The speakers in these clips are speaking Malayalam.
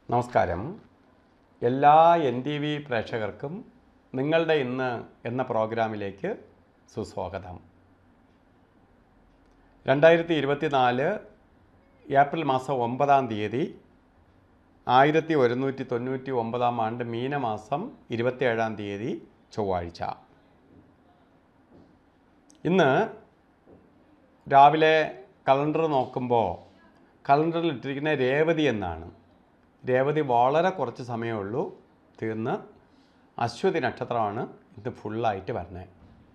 നമസ്കാരം എല്ലാ എൻ ടി വി പ്രേക്ഷകർക്കും നിങ്ങളുടെ ഇന്ന് എന്ന പ്രോഗ്രാമിലേക്ക് സുസ്വാഗതം രണ്ടായിരത്തി ഇരുപത്തിനാല് ഏപ്രിൽ മാസം ഒമ്പതാം തീയതി ആയിരത്തി ഒരുന്നൂറ്റി തൊണ്ണൂറ്റി ഒമ്പതാം ആണ്ട് മീനമാസം ഇരുപത്തിയേഴാം തീയതി ചൊവ്വാഴ്ച ഇന്ന് രാവിലെ കലണ്ടർ നോക്കുമ്പോൾ കലണ്ടറിൽ ഇട്ടിരിക്കുന്ന രേവതി എന്നാണ് രേവതി വളരെ കുറച്ച് സമയമേ ഉള്ളൂ തീർന്ന് അശ്വതി നക്ഷത്രമാണ് ഇത് ഫുള്ളായിട്ട് വരുന്നത്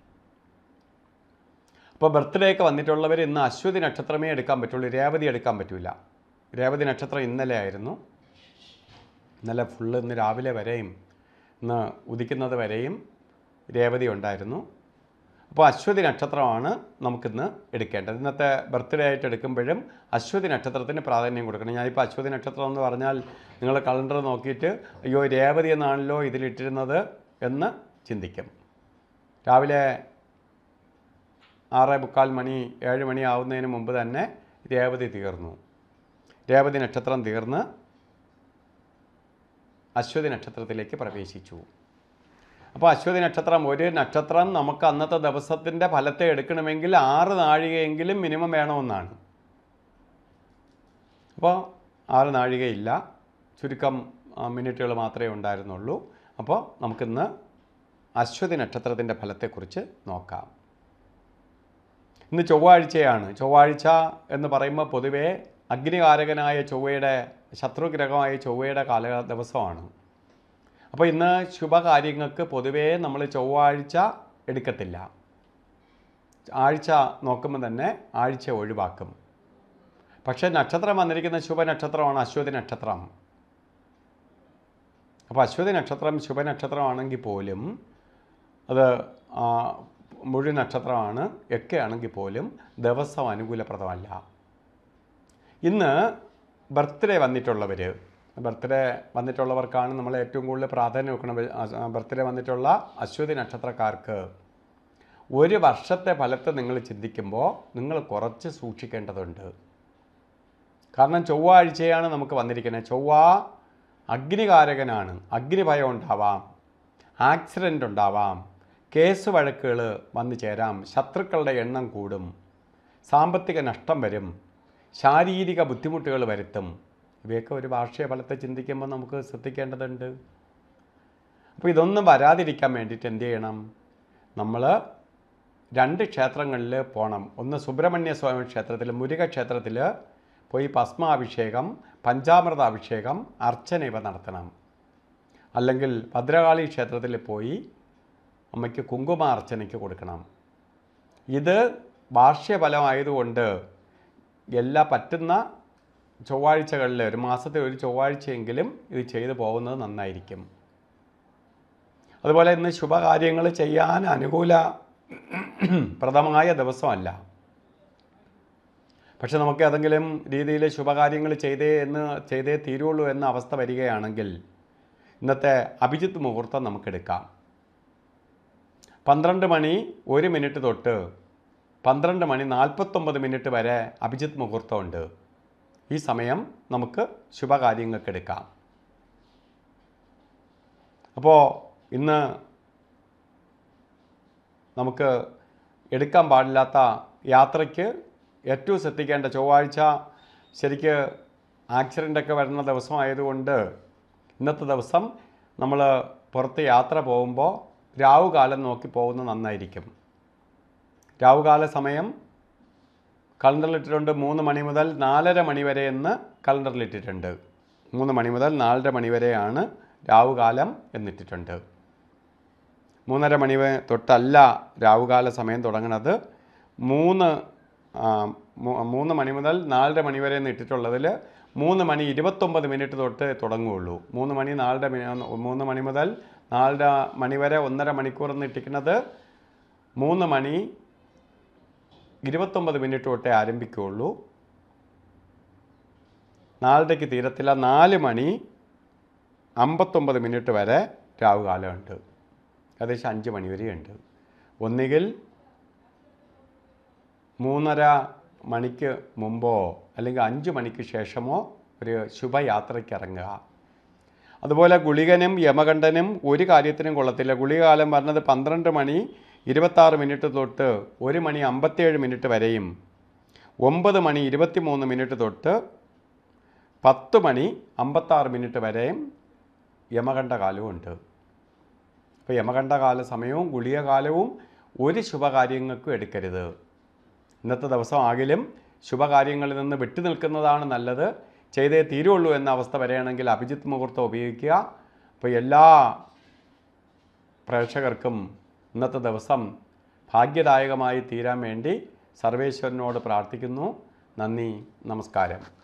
അപ്പോൾ ബർത്ത്ഡേ ഒക്കെ വന്നിട്ടുള്ളവർ ഇന്ന് അശ്വതി നക്ഷത്രമേ എടുക്കാൻ പറ്റുള്ളൂ രേവതി എടുക്കാൻ പറ്റില്ല രേവതി നക്ഷത്രം ഇന്നലെ ആയിരുന്നു ഇന്നലെ ഫുള്ള് ഇന്ന് രാവിലെ വരെയും ഇന്ന് ഉദിക്കുന്നത് വരെയും രേവതി ഉണ്ടായിരുന്നു അപ്പോൾ അശ്വതി നക്ഷത്രമാണ് നമുക്കിന്ന് എടുക്കേണ്ടത് ഇന്നത്തെ ബർത്ത്ഡേ ആയിട്ട് എടുക്കുമ്പോഴും അശ്വതി നക്ഷത്രത്തിന് പ്രാധാന്യം കൊടുക്കണം ഞാനിപ്പോൾ അശ്വതി നക്ഷത്രം എന്ന് പറഞ്ഞാൽ നിങ്ങൾ കലണ്ടർ നോക്കിയിട്ട് അയ്യോ രേവതി എന്നാണല്ലോ ഇതിലിട്ടിരുന്നത് എന്ന് ചിന്തിക്കും രാവിലെ ആറ് മുക്കാൽ മണി ഏഴ് മണി ആവുന്നതിന് മുമ്പ് തന്നെ രേവതി തീർന്നു രേവതി നക്ഷത്രം തീർന്ന് അശ്വതി നക്ഷത്രത്തിലേക്ക് പ്രവേശിച്ചു അപ്പോൾ അശ്വതി നക്ഷത്രം ഒരു നക്ഷത്രം നമുക്ക് അന്നത്തെ ദിവസത്തിൻ്റെ ഫലത്തെ എടുക്കണമെങ്കിൽ ആറ് നാഴികയെങ്കിലും മിനിമം വേണമെന്നാണ് അപ്പോൾ ആറ് നാഴികയില്ല ചുരുക്കം ആ, മിനിറ്റുകൾ മാത്രമേ ഉണ്ടായിരുന്നുള്ളൂ അപ്പോൾ നമുക്കിന്ന് അശ്വതി നക്ഷത്രത്തിൻ്റെ ഫലത്തെക്കുറിച്ച് നോക്കാം ഇന്ന് ചൊവ്വാഴ്ചയാണ് ചൊവ്വാഴ്ച എന്ന് പറയുമ്പോൾ പൊതുവേ അഗ്നികാരകനായ ചൊവ്വയുടെ ശത്രുഗ്രഹമായ ചൊവ്വയുടെ കാല ദിവസമാണ് അപ്പോൾ ഇന്ന് ശുഭകാര്യങ്ങൾക്ക് പൊതുവേ നമ്മൾ ചൊവ്വാഴ്ച എടുക്കത്തില്ല ആഴ്ച നോക്കുമ്പോൾ തന്നെ ആഴ്ച ഒഴിവാക്കും പക്ഷേ നക്ഷത്രം വന്നിരിക്കുന്ന ശുഭനക്ഷത്രമാണ് അശ്വതി നക്ഷത്രം അപ്പോൾ അശ്വതി നക്ഷത്രം ശുഭനക്ഷത്രമാണെങ്കിൽ പോലും അത് ആ, മുഴു നക്ഷത്രമാണ് ഒക്കെ ആണെങ്കിൽ പോലും ദിവസം അനുകൂലപ്രദമല്ല ഇന്ന് ബർത്ത്ഡേ വന്നിട്ടുള്ളവർ ബർത്ത്ഡേ വന്നിട്ടുള്ളവർക്കാണ് നമ്മൾ ഏറ്റവും കൂടുതൽ പ്രാധാന്യം കൊടുക്കണം ബർത്ത്ഡേ വന്നിട്ടുള്ള അശ്വതി നക്ഷത്രക്കാർക്ക് ഒരു വർഷത്തെ ഫലത്തെ നിങ്ങൾ ചിന്തിക്കുമ്പോൾ നിങ്ങൾ കുറച്ച് സൂക്ഷിക്കേണ്ടതുണ്ട് കാരണം ചൊവ്വാഴ്ചയാണ് നമുക്ക് വന്നിരിക്കുന്നത് ചൊവ്വ അഗ്നികാരകനാണ് അഗ്നിഭയം ഉണ്ടാവാം ആക്സിഡൻ്റ് ഉണ്ടാവാം കേസ് വഴക്കുകൾ വന്നു ചേരാം ശത്രുക്കളുടെ എണ്ണം കൂടും സാമ്പത്തിക നഷ്ടം വരും ശാരീരിക ബുദ്ധിമുട്ടുകൾ വരുത്തും ഇവയൊക്കെ ഒരു വാർഷിക ഫലത്തെ ചിന്തിക്കുമ്പോൾ നമുക്ക് ശ്രദ്ധിക്കേണ്ടതുണ്ട് അപ്പോൾ ഇതൊന്നും വരാതിരിക്കാൻ വേണ്ടിയിട്ട് എന്ത് ചെയ്യണം നമ്മൾ രണ്ട് ക്ഷേത്രങ്ങളിൽ പോകണം ഒന്ന് സുബ്രഹ്മണ്യ സ്വാമി ക്ഷേത്രത്തിൽ മുരുക ക്ഷേത്രത്തിൽ പോയി ഭസ്മാഭിഷേകം പഞ്ചാമൃത അഭിഷേകം അർച്ചന ഇവ നടത്തണം അല്ലെങ്കിൽ ഭദ്രകാളി ക്ഷേത്രത്തിൽ പോയി അമ്മയ്ക്ക് കുങ്കുമ അർച്ചനയ്ക്ക് കൊടുക്കണം ഇത് വാർഷിക ഫലമായതുകൊണ്ട് എല്ലാ പറ്റുന്ന ചൊവ്വാഴ്ചകളിൽ ഒരു മാസത്തെ ഒരു ചൊവ്വാഴ്ചയെങ്കിലും ഇത് ചെയ്തു പോകുന്നത് നന്നായിരിക്കും അതുപോലെ ഇന്ന് ശുഭകാര്യങ്ങൾ ചെയ്യാൻ അനുകൂല പ്രദമായ ദിവസമല്ല പക്ഷെ നമുക്ക് ഏതെങ്കിലും രീതിയിൽ ശുഭകാര്യങ്ങൾ ചെയ്തേ എന്ന് ചെയ്തേ തീരുള്ളൂ എന്ന അവസ്ഥ വരികയാണെങ്കിൽ ഇന്നത്തെ അഭിജിത്ത് മുഹൂർത്തം നമുക്കെടുക്കാം പന്ത്രണ്ട് മണി ഒരു മിനിറ്റ് തൊട്ട് പന്ത്രണ്ട് മണി നാൽപ്പത്തൊമ്പത് മിനിറ്റ് വരെ അഭിജിത്ത് മുഹൂർത്തമുണ്ട് ഈ സമയം നമുക്ക് ശുഭകാര്യങ്ങൾക്ക് എടുക്കാം അപ്പോൾ ഇന്ന് നമുക്ക് എടുക്കാൻ പാടില്ലാത്ത യാത്രയ്ക്ക് ഏറ്റവും ശ്രദ്ധിക്കേണ്ട ചൊവ്വാഴ്ച ശരിക്ക് ആക്സിഡൻ്റൊക്കെ വരുന്ന ദിവസമായതുകൊണ്ട് ഇന്നത്തെ ദിവസം നമ്മൾ പുറത്ത് യാത്ര പോകുമ്പോൾ രാവുകാലം നോക്കി പോകുന്നത് നന്നായിരിക്കും രാവുകാല സമയം കലണ്ടറിലിട്ടിട്ടുണ്ട് മൂന്ന് മണി മുതൽ നാലര മണി വരെ എന്ന് കലണ്ടറിലിട്ടിട്ടുണ്ട് മൂന്ന് മണി മുതൽ നാലര മണി വരെയാണ് രാവുകാലം എന്നിട്ടിട്ടുണ്ട് മൂന്നര മണി വരെ തൊട്ടല്ല രാവുകാല സമയം തുടങ്ങുന്നത് മൂന്ന് ആ, മൂ- മൂന്ന് മണി മുതൽ നാലര മണി വരെ എന്ന് ഇട്ടിട്ടുള്ളതിൽ മൂന്ന് മണി ഇരുപത്തൊമ്പത് മിനിറ്റ് തൊട്ട് തുടങ്ങുകയുള്ളൂ മൂന്ന് മണി നാലര മണി മൂന്ന് മണി മുതൽ നാലര മണി വരെ ഒന്നര മണിക്കൂർ എന്ന് ഇട്ടിക്കുന്നത് മൂന്ന് മണി ഇരുപത്തൊമ്പത് മിനിറ്റ് തൊട്ടേ ആരംഭിക്കുകയുള്ളൂ നാലരയ്ക്ക് തീരത്തില്ല നാല് മണി അമ്പത്തൊമ്പത് മിനിറ്റ് വരെ രാവുകാലമുണ്ട് ഏകദേശം അഞ്ച് മണി വരെയുണ്ട് ഒന്നുകിൽ മൂന്നര മണിക്ക് മുമ്പോ അല്ലെങ്കിൽ അഞ്ച് മണിക്ക് ശേഷമോ ഒരു ശുഭയാത്രയ്ക്ക് ഇറങ്ങുക അതുപോലെ ഗുളികനും യമകണ്ഠനും ഒരു കാര്യത്തിനും കൊള്ളത്തില്ല ഗുളികകാലം പറഞ്ഞത് പന്ത്രണ്ട് മണി ഇരുപത്താറ് മിനിറ്റ് തൊട്ട് ഒരു മണി അമ്പത്തേഴ് മിനിറ്റ് വരെയും ഒമ്പത് മണി ഇരുപത്തി മൂന്ന് മിനിറ്റ് തൊട്ട് പത്ത് മണി അമ്പത്താറ് മിനിറ്റ് വരെയും യമകണ്ഠ കാലവും ഉണ്ട് അപ്പോൾ യമകണ്ഠകാല സമയവും ഗുളികകാലവും ഒരു ശുഭകാര്യങ്ങൾക്കും എടുക്കരുത് ഇന്നത്തെ ദിവസം ആകിലും ശുഭകാര്യങ്ങളിൽ നിന്ന് വിട്ടു നിൽക്കുന്നതാണ് നല്ലത് ചെയ്തേ തീരുള്ളൂ എന്ന അവസ്ഥ വരികയാണെങ്കിൽ അഭിജിത്ത് മുഹൂർത്തം ഉപയോഗിക്കുക അപ്പോൾ എല്ലാ പ്രേക്ഷകർക്കും ഇന്നത്തെ ദിവസം ഭാഗ്യദായകമായി തീരാൻ വേണ്ടി സർവേശ്വരനോട് പ്രാർത്ഥിക്കുന്നു നന്ദി നമസ്കാരം